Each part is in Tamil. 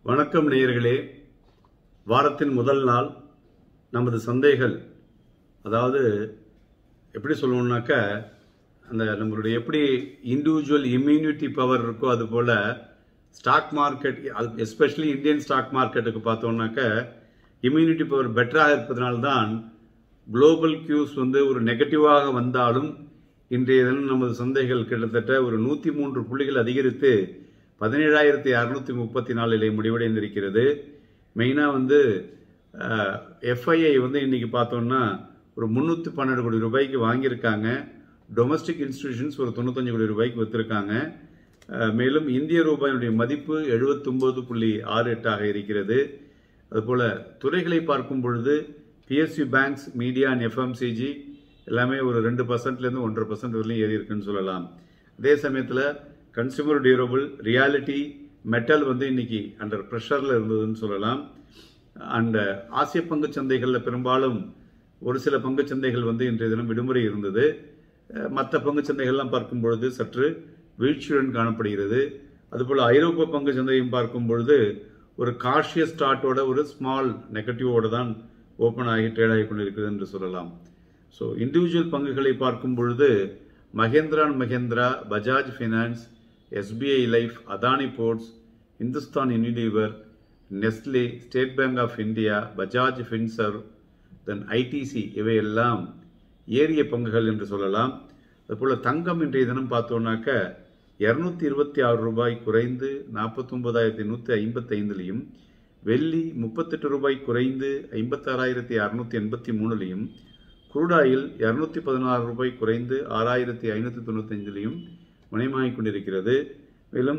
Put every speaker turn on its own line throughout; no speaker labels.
வணக்கம் நேயர்களே வாரத்தின் முதல் நாள் நமது சந்தைகள் அதாவது எப்படி சொல்லணும்னாக்க அந்த நம்மளுடைய எப்படி இண்டிவிஜுவல் இம்யூனிட்டி பவர் இருக்கோ அது போல stock market especially Indian stock மார்க்கெட்டுக்கு பார்த்தோம்னாக்க இம்யூனிட்டி பவர் பெட்டராக இருப்பதனால்தான் குளோபல் கியூஸ் வந்து ஒரு நெகட்டிவாக வந்தாலும் இன்றைய தினம் நமது சந்தைகள் கிட்டத்தட்ட ஒரு நூற்றி மூன்று புள்ளிகள் அதிகரித்து பதினேழாயிரத்தி அறுநூத்தி முப்பத்தி நாலிலே முடிவடைந்திருக்கிறது மெயினாக வந்து எஃப்ஐஐ வந்து இன்னைக்கு பார்த்தோம்னா ஒரு முந்நூற்றி பன்னெண்டு கோடி ரூபாய்க்கு வாங்கியிருக்காங்க டொமஸ்டிக் இன்ஸ்டிடியூஷன்ஸ் ஒரு தொண்ணூத்தஞ்சு கோடி ரூபாய்க்கு விற்றுருக்காங்க மேலும் இந்திய ரூபாயினுடைய மதிப்பு எழுபத்தொம்போது புள்ளி ஆறு எட்டாக இருக்கிறது அதுபோல் துறைகளை பார்க்கும் பொழுது PSU banks media and FMCG எல்லாமே ஒரு ரெண்டு பர்சன்ட்லேருந்து ஒன்றரை பர்சன்ட் வரலையும் ஏறி இருக்குன்னு சொல்லலாம் அதே சமயத்தில் கன்சூமர் டியூரபிள் ரியாலிட்டி மெட்டல் வந்து இன்னைக்கு அண்டர் ப்ரெஷரில் இருந்ததுன்னு சொல்லலாம் அண்ட் ஆசிய பங்கு சந்தைகளில் பெரும்பாலும் ஒரு சில பங்கு சந்தைகள் வந்து இன்றைய தினம் விடுமுறை இருந்தது மற்ற பங்கு சந்தைகள்லாம் பார்க்கும் பொழுது சற்று வீழ்ச்சியுடன் காணப்படுகிறது அதுபோல் ஐரோப்பிய பங்கு சந்தையும் பார்க்கும் பொழுது ஒரு காஷியஸ் ஸ்டார்ட்டோட ஒரு ஸ்மால் நெகட்டிவோட தான் ஓப்பன் ஆகி ட்ரேட் ஆகி கொண்டிருக்கிறது என்று சொல்லலாம் ஸோ இண்டிவிஜுவல் பங்குகளை பார்க்கும் பொழுது Mahindra and Mahindra Bajaj finance SBI life Adani ports Hindustan Unilever Nestle State Bank of India Bajaj Finserv then ITC இவையெல்லாம் ஏறிய பங்குகள் என்று சொல்லலாம் அதுபோல் தங்கம் இன்றைய தினம் பார்த்தோம்னாக்க இரநூத்தி இருபத்தி ஆறு ரூபாய் குறைந்து நாற்பத்தொன்பதாயிரத்தி நூற்றி ஐம்பத்தைந்துலையும் வெள்ளி முப்பத்தெட்டு ரூபாய் குறைந்து ஐம்பத்தாறாயிரத்தி அறுநூத்தி எண்பத்தி மூணுலையும் குரூடாயில் இரநூத்தி பதினாறு ரூபாய் குறைந்து ஆறாயிரத்தி ஐநூற்றி தொண்ணூத்தஞ்சிலையும் மணிமாகிக் கொண்டிருக்கிறது மேலும்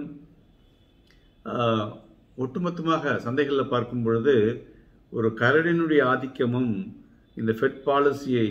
ஒட்டுமொத்தமாக சந்தைகளில் பார்க்கும் பொழுது ஒரு கரடினுடைய ஆதிக்கமும் இந்த ஃபெட் பாலிசியை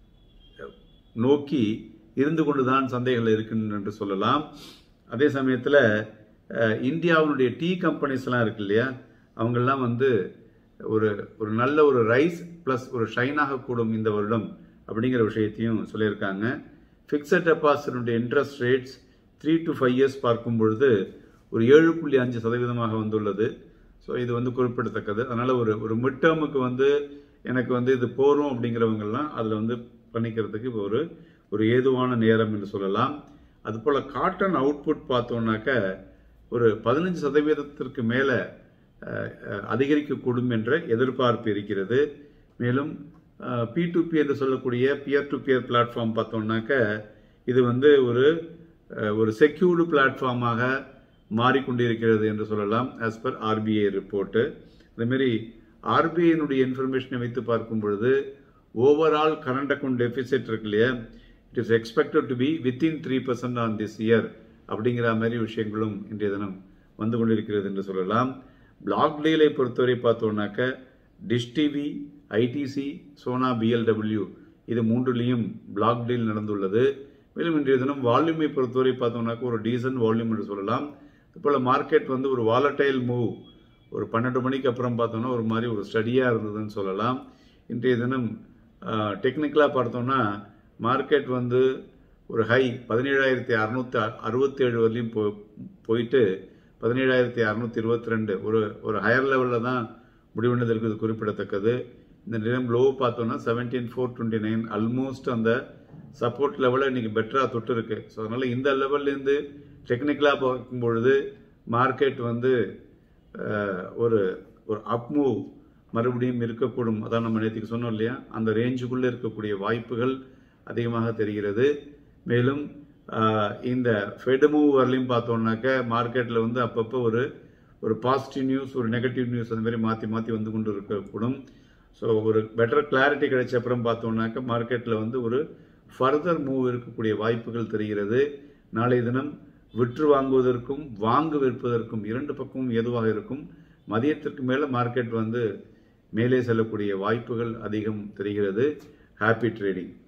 நோக்கி இருந்து கொண்டுதான் சந்தைகள் இருக்கின்றன என்று சொல்லலாம் அதே சமயத்தில் இந்தியாவினுடைய டீ கம்பெனிஸ்லாம் இருக்கு இல்லையா அவங்கெல்லாம் வந்து ஒரு ஒரு நல்ல ஒரு ரைஸ் ப்ளஸ் ஒரு ஷைனாக கூடும் இந்த வருடம் அப்படிங்கிற விஷயத்தையும் சொல்லியிருக்காங்க ஃபிக்ஸட் டெபாசிட்டுடைய interest rates three to five years பார்க்கும் பொழுது ஒரு ஏழு புள்ளி அஞ்சு சதவீதமாக வந்துள்ளது ஸோ இது வந்து குறிப்பிடத்தக்கது அதனால் ஒரு ஒரு மிட் டேர்முக்கு வந்து எனக்கு வந்து இது போகிறோம் அப்படிங்கிறவங்கெல்லாம் அதில் வந்து பண்ணிக்கிறதுக்கு இப்போ ஒரு ஒரு ஏதுவான நேரம் என்று சொல்லலாம் அதுபோல் காட்டன் அவுட்புட் பார்த்தோம்னாக்க ஒரு பதினஞ்சு சதவீதத்திற்கு மேலே அதிகரிக்கக்கூடும் என்ற எதிர்பார்ப்பு இருக்கிறது மேலும் பி டு பி என்று சொல்லக்கூடிய பியர் டு பியர் பிளாட்ஃபார்ம் பார்த்தோம்னாக்க இது வந்து ஒரு ஒரு செக்யூர்டு பிளாட்ஃபார்மாக மாறிக்கொண்டிருக்கிறது என்று சொல்லலாம் ஆஸ் பர் ஆர்பிஐ ரிப்போர்ட்டு அதேமாரி ஆர்பிஐனுடைய இன்ஃபர்மேஷனை வைத்து பார்க்கும் பொழுது ஓவரால் கரண்ட் அக்கௌண்ட் டெபிசிட் இருக்கு இல்லையா it is expected to be within three percent on this year அப்படிங்கிற மாதிரி விஷயங்களும் இன்றைய தினம் வந்து கொண்டிருக்கிறது என்று சொல்லலாம் பிளாக் டீலை பொறுத்தவரை பார்த்தோம்னாக்க Dish TV ITC Sona BLW இது மூன்றுலேயும் பிளாக் டீல் நடந்துள்ளது மேலும் இன்றைய தினம் வால்யூமை பொறுத்தவரை பார்த்தோம்னாக்க ஒரு டீசன்ட் வால்யூம் என்று சொல்லலாம் இப்போ மார்க்கெட் வந்து ஒரு வாலட்டைல் மூவ் ஒரு பன்னெண்டு மணிக்கு அப்புறம் பார்த்தோம்னா ஒரு மாதிரி ஒரு ஸ்டடியாக இருந்ததுன்னு சொல்லலாம் இன்றைய தினம் டெக்னிக்கலாக பார்த்தோம்னா மார்க்கெட் வந்து ஒரு ஹை பதினேழாயிரத்தி அறுநூத்தி அறுபத்தேழு வரலையும் போ போயிட்டு பதினேழாயிரத்தி அறுநூத்தி இருபத்தி ரெண்டு ஒரு ஒரு ஹையர் லெவலில் தான் முடிவுனது இருக்குது குறிப்பிடத்தக்கது இந்த நிலம் லோ பார்த்தோம்னா seventeen four twenty nine almost அந்த சப்போர்ட் லெவலில் இன்னைக்கு பெட்டராக தொட்டு இருக்கு ஸோ அதனால் இந்த லெவல்லேருந்து டெக்னிக்கலாக பார்க்கும் பொழுது மார்க்கெட் வந்து ஒரு ஒரு அப் மூவ் மறுபடியும் இருக்கக்கூடும் அதான் நம்ம நேற்றுக்கு சொன்னோம் இல்லையா அந்த ரேஞ்சுக்குள்ளே இருக்கக்கூடிய வாய்ப்புகள் அதிகமாக தெரிகிறது மேலும் இந்த ஃபெட் மூவ் வரலையும் பார்த்தோம்னாக்க மார்க்கெட்டில் வந்து அப்பப்போ ஒரு ஒரு பாசிட்டிவ் நியூஸ் ஒரு நெகட்டிவ் நியூஸ் அந்த மாதிரி மாற்றி மாற்றி வந்து கொண்டு இருக்கக்கூடும் ஸோ ஒரு பெட்டர் கிளாரிட்டி கிடைச்ச அப்புறம் பார்த்தோம்னாக்க மார்க்கெட்டில் வந்து ஒரு ஃபர்தர் மூவ் இருக்கக்கூடிய வாய்ப்புகள் தெரிகிறது நாளைய தினம் விற்று வாங்குவதற்கும் வாங்கு விற்பதற்கும் இரண்டு பக்கமும் ஏதுவாக இருக்கும் மதியத்திற்கு மேலே மார்க்கெட் வந்து மேலே செல்லக்கூடிய வாய்ப்புகள் அதிகம் தெரிகிறது ஹாப்பி ட்ரேடிங்